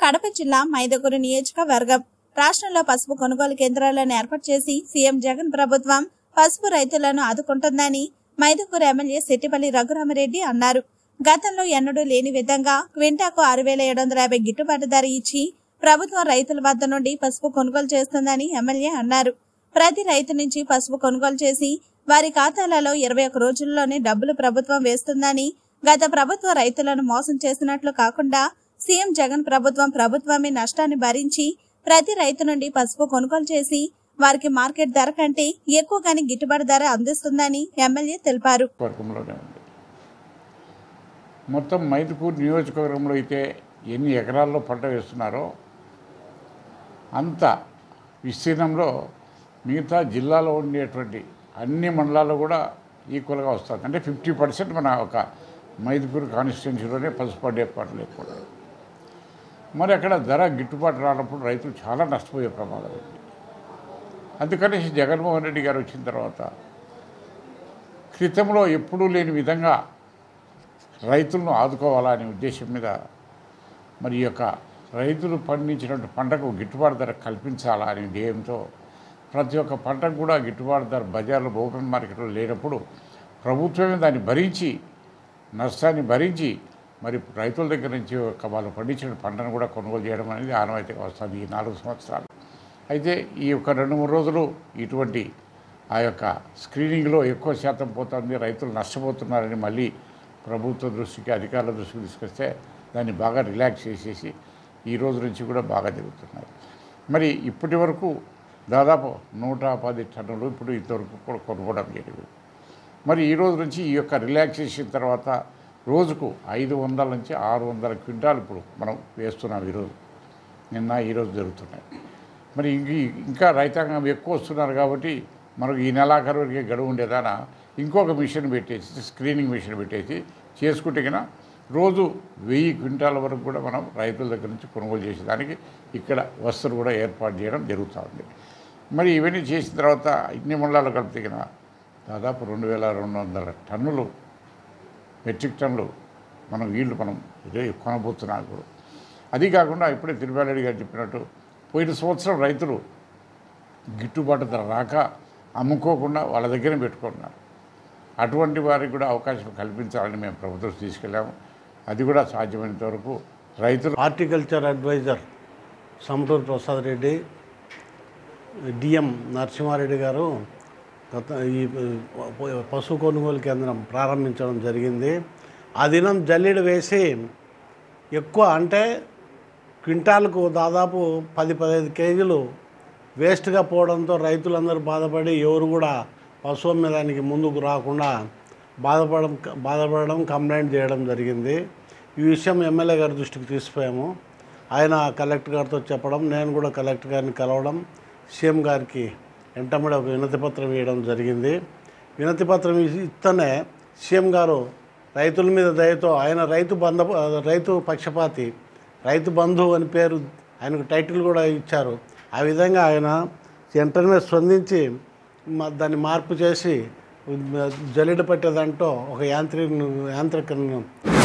కడప జిల్లా మైదకూరు నియోజకవర్గం రాష్ట్రంలో పసుపు కొనుగోలు కేంద్రాలను ఏర్పాటు చేసి సీఎం జగన్ ప్రభుత్వం పసుపు రైతులను ఆదుకుంటుందని మైదకూరు ఎమ్మెల్యే సెట్టిపల్లి రఘురామరెడ్డి అన్నారు గతంలో ఎన్నడూ లేని విధంగా క్వింటాకు ఆరు వేల ఏడు వందల యాభై గిట్టుబాటు ధర ఇచ్చి ప్రభుత్వం రైతుల వద్ద నుండి పసుపు కొనుగోలు చేస్తుందని ఎమ్మెల్యే అన్నారు ప్రతి రైతు నుంచి పసుపు కొనుగోలు చేసి వారి ఖాతాలలో ఇరవై ఒక్క రోజుల్లోనే డబ్బులు ప్రభుత్వం వేస్తుందని గత ప్రభుత్వ రైతులను మోసం చేసినట్లు కాకుండా సీఎం జగన్ ప్రభుత్వం ప్రభుత్వమే నష్టాన్ని భరించి ప్రతి రైతు నుండి పసుపు కొనుగోలు చేసి వారికి మార్కెట్ ధర కంటే ఎక్కువగానే గిట్టుబాటు ధర అందిస్తుందని ఎమ్మెల్యే తెలిపారు వర్గంలోనే ఉంది మొత్తం మైదుకూరు నియోజకవర్గంలో అయితే ఎన్ని ఎకరాల్లో పంట వేస్తున్నారో అంత విస్తీర్ణంలో మిగతా జిల్లాలో ఉండేటువంటి అన్ని మండలాల్లో కూడా ఈక్వల్గా వస్తుంది అంటే ఫిఫ్టీ పర్సెంట్ మన ఒక మైదుకూరు కాన్స్టిట్యున్సీలోనే పసుపు పండే పంటలు ఎక్కువ ఉన్నాయి. మరి అక్కడ ధర గిట్టుబాటు రానప్పుడు రైతులు చాలా నష్టపోయే ప్రమాదం ఉంది అందుకని జగన్మోహన్ రెడ్డి గారు వచ్చిన తర్వాత క్రితంలో ఎప్పుడూ లేని విధంగా రైతులను ఆదుకోవాలా అనే ఉద్దేశం మీద మరి ఈ యొక్క రైతులు పండించినటువంటి పంటకు గిట్టుబాటు ధర కల్పించాలా అనే ధ్యేయంతో ప్రతి ఒక్క పంటకు కూడా గిట్టుబాటు ధర బజార్లో ఓపెన్ మార్కెట్లో లేనప్పుడు ప్రభుత్వమే దాన్ని భరించి నష్టాన్ని భరించి మరి రైతుల దగ్గర నుంచి ఒక వాళ్ళు పండించిన పంటను కూడా కొనుగోలు చేయడం అనేది ఆనవాయితీగా వస్తుంది ఈ నాలుగు సంవత్సరాలు అయితే ఈ యొక్క రెండు మూడు రోజులు ఇటువంటి ఆ యొక్క స్క్రీనింగ్లో ఎక్కువ శాతం పోతుంది రైతులు నష్టపోతున్నారని మళ్ళీ ప్రభుత్వ దృష్టికి అధికారుల దృష్టికి తీసుకొస్తే దాన్ని బాగా రిలాక్స్ చేసేసి ఈ రోజు నుంచి కూడా బాగా జరుగుతున్నాయి మరి ఇప్పటి వరకు దాదాపు నూట పది టన్నులు ఇప్పుడు ఇంతవరకు కూడా కొనుక్కోవడం జరిగింది మరి ఈ రోజు నుంచి ఈ యొక్క రిలాక్సేషన్ తర్వాత రోజుకు ఐదు వందల నుంచి ఆరు వందల క్వింటాలు ఇప్పుడు మనం వేస్తున్నాం ఈరోజు నిన్న ఈరోజు జరుగుతున్నాయి మరి ఇంక ఇంకా రైతాంగం ఎక్కువ వస్తున్నారు కాబట్టి మనకు ఈ నెలాఖరు వరకే గడువు ఉండేదాన ఇంకొక మిషన్ పెట్టేసి స్క్రీనింగ్ మిషన్ పెట్టేసి చేసుకుంటే కన్నా రోజు వెయ్యి క్వింటాల వరకు కూడా మనం రైతుల దగ్గర నుంచి కొనుగోలు చేసేదానికి ఇక్కడ వస్తువులు కూడా ఏర్పాటు చేయడం జరుగుతుంది మరి ఇవన్నీ చేసిన తర్వాత ఇన్ని మండలాలు కలిపితే కన్నా దాదాపు రెండు వేల రెండు వందల టన్నులు మెట్రిక్ టన్నులు మనం వీళ్ళు మనం ఇదే కొనబోతున్నాం ఇప్పుడు అది కాకుండా ఇప్పుడే తిరుమలరెడ్డి గారు చెప్పినట్టు పోయిన సంవత్సరం రైతులు గిట్టుబాటు ధర రాక అమ్ముకోకుండా వాళ్ళ దగ్గర పెట్టుకుంటున్నారు అటువంటి వారికి కూడా అవకాశం కల్పించాలని మేము ప్రభుత్వం తీసుకెళ్ళాము అది కూడా సాధ్యమైనంత వరకు రైతులు horticulture adviser Samaturu Prasad Reddy DM Narasimha Reddy garu గత ఈ ప- పశు కొనుగోలు కేంద్రం ప్రారంభించడం జరిగింది ఆ దినం జల్లెడ వేసి ఎక్కువ అంటే క్వింటాల్కు దాదాపు పది పదహైదు కేజీలు వేస్ట్గా పోవడంతో రైతులందరూ బాధపడి ఎవరు కూడా పశువు అమ్మేదానికి ముందుకు రాకుండా బాధపడడం బాధపడడం కంప్లైంట్ చేయడం జరిగింది ఈ విషయం ఎమ్మెల్యే గారి దృష్టికి తీసుకుపోయాము ఆయన కలెక్టర్ గారితో చెప్పడం నేను కూడా కలెక్టర్ గారిని కలవడం సీఎం గారికి వెంటబడి ఒక వినతి పత్రం ఇవ్వడం జరిగింది వినతి పత్రం ఇ- ఇస్తేనే సీఎం గారు రైతుల మీద దయతో ఆయన రైతు బంధ రైతు పక్షపాతి రైతు బంధు అని పేరు ఆయనకు టైటిల్ కూడా ఇచ్చారు ఆ విధంగా ఆయన వెంటనే స్పందించి మ- దాన్ని మార్పు చేసి జల్లెడ పట్టేదంటూ ఒక యాంత్రిక యాంత్రికను